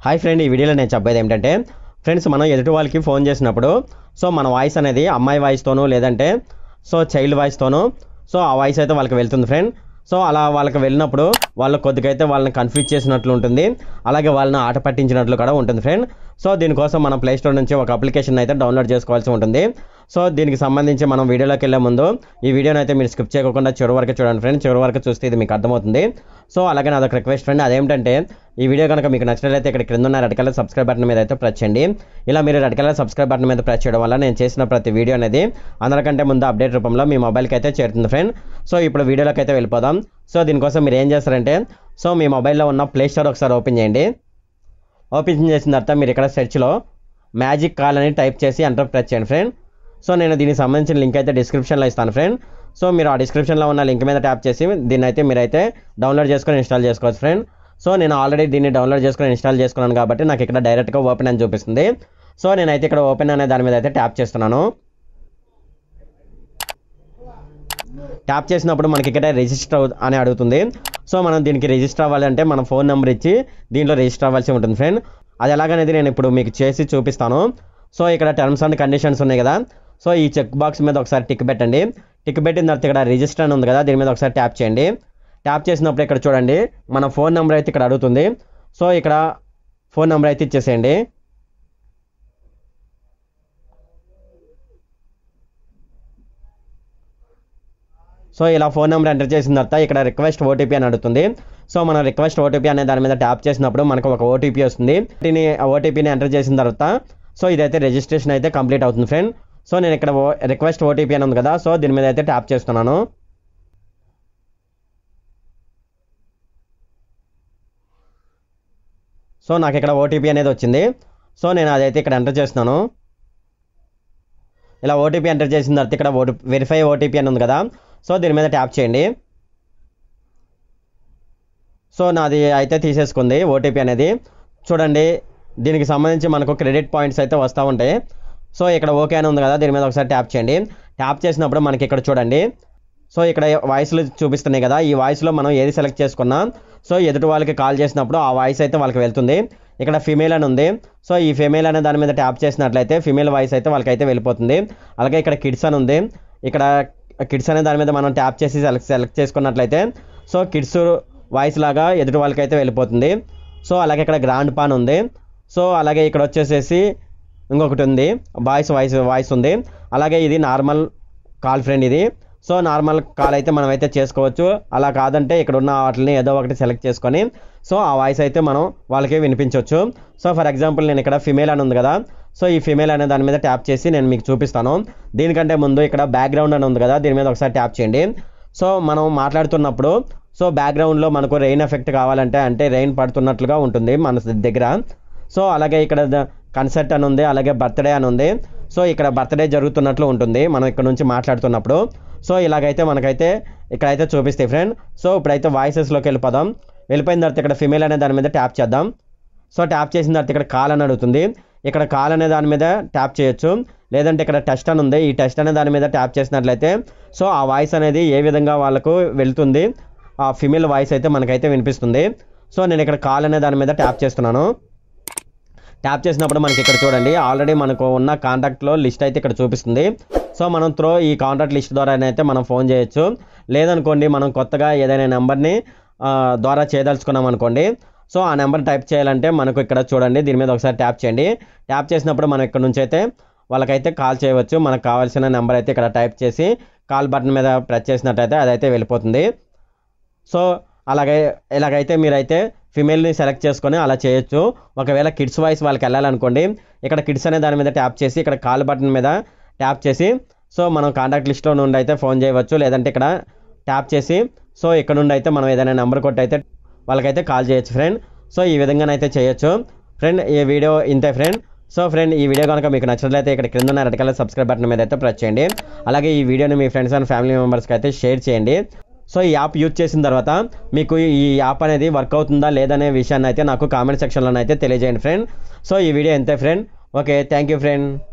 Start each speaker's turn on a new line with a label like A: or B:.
A: hi friend ఈ వీడియోలో నేను చెప్పేది ఏంటంటే ఫ్రెండ్స్ మనం ఎదుటి వాళ్ళకి ఫోన్ చేసినప్పుడు సో మన వాయిస్ అనేది అమ్మాయి వాయిస్తోనూ లేదంటే సో చైల్డ్ వాయిస్తోనూ సో ఆ వాయిస్ అయితే వాళ్ళకి వెళ్తుంది ఫ్రెండ్ సో అలా వాళ్ళకి వెళ్ళినప్పుడు వాళ్ళు కొద్దిగా అయితే వాళ్ళని కన్ఫ్యూజ్ చేసినట్లు ఉంటుంది అలాగే వాళ్ళని ఆట పట్టించినట్లు కూడా ఉంటుంది ఫ్రెండ్ సో దీనికోసం మనం ప్లే స్టోర్ నుంచి ఒక అప్లికేషన్ అయితే డౌన్లోడ్ చేసుకోవాల్సి ఉంటుంది సో దీనికి సంబంధించి మనం వీడియోలోకి వెళ్ళే ముందు ఈ వీడియోని అయితే మీరు స్కిప్ చేయకుండా చివరి వరకు చూడండి ఫ్రెండ్ చివరి వరకు చూస్తే ఇది మీకు అర్థమవుతుంది సో అలాగే నాదొక రిక్వెస్ట్ ఫ్రెండ్ అదేంటంటే ఈ వీడియో కనుక మీకు నచ్చినట్లయితే ఇక్కడ క్రింద ఉన్న రెడ్ కలర్ సబ్స్క్రైబ్ బటన్ మీద అయితే ప్రెస్ చేయండి ఇలా మీరు రెడ్ కలర్ సబ్స్క్రైబ్ బటన్ మీద ప్రెస్ చేయడం వల్ల నేను చేసిన ప్రతి వీడియో అనేది అందరికంటే ముందు అప్డేట్ రూపంలో మీ మొబైల్కి అయితే చేరుతుంది ఫ్రెండ్ సో ఇప్పుడు వీడియోలోకి అయితే వెళ్ళిపోదాం సో దీనికోసం మీరు ఏం చేస్తారంటే సో మీ మొబైల్లో ఉన్న ప్లే స్టోర్ ఒకసారి ఓపెన్ చేయండి ఓపెన్ చేసిన తర్వాత మీరు ఇక్కడ సెర్చ్లో మ్యాజిక్ కాల్ అని టైప్ చేసి ఎంటర్ ప్రెస్ చేయండి ఫ్రెండ్ సో నేను దీనికి సంబంధించిన లింక్ అయితే డిస్క్రిప్షన్లో ఇస్తాను ఫ్రెండ్ సో మీరు ఆ డిస్క్రిప్షన్లో ఉన్న లింక్ మీద ట్యాప్ చేసి దీన్ని అయితే మీరైతే డౌన్లోడ్ చేసుకొని ఇన్స్టాల్ చేసుకోవచ్చు ఫ్రెండ్ సో నేను ఆల్రెడీ దీన్ని డౌన్లోడ్ చేసుకొని ఇన్స్టాల్ చేసుకున్నాను కాబట్టి నాకు ఇక్కడ డైరెక్ట్గా ఓపెన్ అని చూపిస్తుంది సో నేనైతే ఇక్కడ ఓపెన్ అనే దాని మీద అయితే ట్యాప్ చేస్తున్నాను ట్యాప్ చేసినప్పుడు మనకి ఇక్కడ రిజిస్టర్ అని అడుగుతుంది సో మనం దీనికి రిజిస్టర్ అవ్వాలంటే మన ఫోన్ నెంబర్ ఇచ్చి దీంట్లో రిజిస్టర్ అవ్వాల్సి ఉంటుంది ఫ్రెండ్ అది ఎలాగనేది నేను ఇప్పుడు మీకు చేసి చూపిస్తాను సో ఇక్కడ టర్మ్స్ అండ్ కండిషన్స్ ఉన్నాయి కదా సో ఈ చెక్ బాక్స్ మీద ఒకసారి టిక్ పెట్టండి టిక్ పెట్టిన తర్వాత ఇక్కడ రిజిస్టర్ అని ఉంది కదా దీని మీద ఒకసారి ట్యాప్ చేయండి ట్యాప్ చేసినప్పుడు ఇక్కడ చూడండి మన ఫోన్ నెంబర్ అయితే ఇక్కడ అడుగుతుంది సో ఇక్కడ ఫోన్ నెంబర్ అయితే ఇచ్చేసేయండి సో ఇలా ఫోన్ నెంబర్ ఎంటర్ చేసిన తర్వాత ఇక్కడ రిక్వెస్ట్ ఓటీపీ అని అడుగుతుంది సో మనం రిక్వెస్ట్ ఓటీపీ అనే దాని మీద ట్యాప్ చేసినప్పుడు మనకు ఒక ఓటీపీ వస్తుంది దీని ఓటీపీని ఎంటర్ చేసిన తర్వాత సో ఇదైతే రిజిస్ట్రేషన్ అయితే కంప్లీట్ అవుతుంది ఫ్రెండ్ సో నేను ఇక్కడ రిక్వెస్ట్ ఓటీపీ అని ఉంది కదా సో దీని మీద అయితే ట్యాప్ చేస్తున్నాను సో నాకు ఇక్కడ ఓటీపీ అనేది వచ్చింది సో నేను అదైతే ఇక్కడ ఎంటర్ చేస్తున్నాను ఇలా ఓటీపీ ఎంటర్ చేసిన తర్వాత ఇక్కడ ఓటీ వెరిఫై ఓటీపీ అని ఉంది కదా సో దీని మీద ట్యాప్ చేయండి సో నాది అయితే తీసేసుకుంది ఓటీపీ అనేది చూడండి దీనికి సంబంధించి మనకు క్రెడిట్ పాయింట్స్ అయితే వస్తూ ఉంటాయి సో ఇక్కడ ఓకే అని ఉంది కదా దీని మీద ఒకసారి ట్యాప్ చేయండి ట్యాప్ చేసినప్పుడు మనకి ఇక్కడ చూడండి సో ఇక్కడ వాయిస్లు చూపిస్తున్నాయి కదా ఈ వాయిస్లో మనం ఏది సెలెక్ట్ చేసుకున్నా సో ఎదుటి వాళ్ళకి కాల్ చేసినప్పుడు ఆ వాయిస్ అయితే వాళ్ళకి వెళ్తుంది ఇక్కడ ఫీమేల్ అని ఉంది సో ఈ ఫీమేల్ అనే దాని మీద ట్యాప్ చేసినట్లయితే ఫీమేల్ వాయిస్ అయితే వాళ్ళకైతే వెళ్ళిపోతుంది అలాగే ఇక్కడ కిడ్స్ అని ఉంది ఇక్కడ కిడ్స్ అనే దాని మీద మనం ట్యాప్ చేసి సెలెక్ట్ సెలెక్ట్ చేసుకున్నట్లయితే సో కిడ్స్ వాయిస్ లాగా ఎదుటి వాళ్ళకైతే వెళ్ళిపోతుంది సో అలాగే ఇక్కడ గ్రాండ్ పాన్ ఉంది సో అలాగే ఇక్కడ వచ్చేసేసి ఇంకొకటి ఉంది వాయిస్ వాయిస్ వాయిస్ ఉంది అలాగే ఇది నార్మల్ కాల్ ఫ్రెండ్ ఇది సో నార్మల్ కాల్ అయితే మనం అయితే చేసుకోవచ్చు అలా కాదంటే ఇక్కడ ఉన్న వాటిని ఏదో ఒకటి సెలెక్ట్ చేసుకొని సో ఆ వాయిస్ అయితే మనం వాళ్ళకి వినిపించవచ్చు సో ఫర్ ఎగ్జాంపుల్ నేను ఇక్కడ ఫిమేల్ అని ఉంది కదా సో ఈ ఫిమేల్ అనే దాని మీద ట్యాప్ చేసి నేను మీకు చూపిస్తాను దీనికంటే ముందు ఇక్కడ బ్యాక్గ్రౌండ్ అని ఉంది కదా దీని మీద ఒకసారి ట్యాప్ చేయండి సో మనం మాట్లాడుతున్నప్పుడు సో బ్యాక్గ్రౌండ్లో మనకు రెయిన్ ఎఫెక్ట్ కావాలంటే అంటే రెయిన్ పడుతున్నట్లుగా ఉంటుంది మన దగ్గర సో అలాగే ఇక్కడ కన్సర్ట్ అని ఉంది అలాగే బర్త్డే అని ఉంది సో ఇక్కడ బర్త్డే జరుగుతున్నట్లు ఉంటుంది మనం ఇక్కడ నుంచి మాట్లాడుతున్నప్పుడు సో ఇలాగైతే మనకైతే ఇక్కడైతే చూపిస్తాయి ఫ్రెండ్ సో ఇప్పుడైతే వాయిసెస్లోకి వెళ్ళిపోదాం వెళ్ళిపోయిన తర్వాత ఇక్కడ ఫిమేల్ అనే దాని మీద ట్యాప్ చేద్దాం సో ట్యాప్ చేసిన తర్వాత ఇక్కడ కాల్ అని అడుగుతుంది ఇక్కడ కాల్ అనే దాని మీద ట్యాప్ చేయొచ్చు లేదంటే ఇక్కడ టెస్ట్ అని ఉంది ఈ టెస్ట్ అనే దాని మీద ట్యాప్ చేసినట్లయితే సో ఆ వాయిస్ అనేది ఏ విధంగా వాళ్ళకు వెళ్తుంది ఆ ఫిమేల్ వాయిస్ అయితే మనకైతే వినిపిస్తుంది సో నేను ఇక్కడ కాల్ అనే దాని మీద ట్యాప్ చేస్తున్నాను ట్యాప్ చేసినప్పుడు మనకి ఇక్కడ చూడండి ఆల్రెడీ మనకు ఉన్న కాంటాక్ట్లో లిస్ట్ అయితే ఇక్కడ చూపిస్తుంది సో మనం త్రో ఈ కాంటాక్ట్ లిస్ట్ ద్వారా అయితే మనం ఫోన్ చేయొచ్చు లేదనుకోండి మనం కొత్తగా ఏదైనా నెంబర్ని ద్వారా చేయదలుచుకున్నాం అనుకోండి సో ఆ నెంబర్ టైప్ చేయాలంటే మనకు ఇక్కడ చూడండి దీని మీద ఒకసారి ట్యాప్ చేయండి ట్యాప్ చేసినప్పుడు మనం ఇక్కడ నుంచి అయితే వాళ్ళకైతే కాల్ చేయవచ్చు మనకు కావాల్సిన నెంబర్ అయితే ఇక్కడ టైప్ చేసి కాల్ బటన్ మీద ప్రెస్ చేసినట్టయితే అదైతే వెళ్ళిపోతుంది సో అలాగే ఇలాగైతే మీరైతే ఫిమేల్ని సెలెక్ట్ చేసుకొని అలా చేయొచ్చు ఒకవేళ కిడ్స్ వాయిస్ వాళ్ళకి వెళ్ళాలనుకోండి ఇక్కడ కిడ్స్ అనే దాని మీద ట్యాప్ చేసి ఇక్కడ కాల్ బటన్ మీద ట్యాప్ చేసి సో మనం కాంటాక్ట్ లిస్ట్లో నుండి అయితే ఫోన్ చేయవచ్చు లేదంటే ఇక్కడ ట్యాప్ చేసి సో ఇక్కడ నుండి అయితే మనం ఏదైనా నెంబర్ కొట్టి అయితే వాళ్ళకైతే కాల్ చేయొచ్చు ఫ్రెండ్ సో ఈ విధంగానైతే చేయొచ్చు ఫ్రెండ్ ఈ వీడియో ఇంతే ఫ్రెండ్ సో ఫ్రెండ్ ఈ వీడియో కనుక మీకు నచ్చినట్లయితే ఇక్కడ క్రింద ఉన్న రెడ్ కలర్ సబ్స్క్రైబ్ బటన్ మీద అయితే ప్రెస్ చేయండి అలాగే ఈ వీడియోని మీ ఫ్రెండ్స్ అండ్ ఫ్యామిలీ మెంబర్స్కి అయితే షేర్ చేయండి సో ఈ యాప్ యూజ్ చేసిన తర్వాత మీకు ఈ యాప్ అనేది వర్క్ అవుతుందా లేదనే విషయాన్ని అయితే నాకు కామెంట్ సెక్షన్లో అయితే తెలియజేయండి ఫ్రెండ్ సో ఈ వీడియో ఎంతే friend okay thank you friend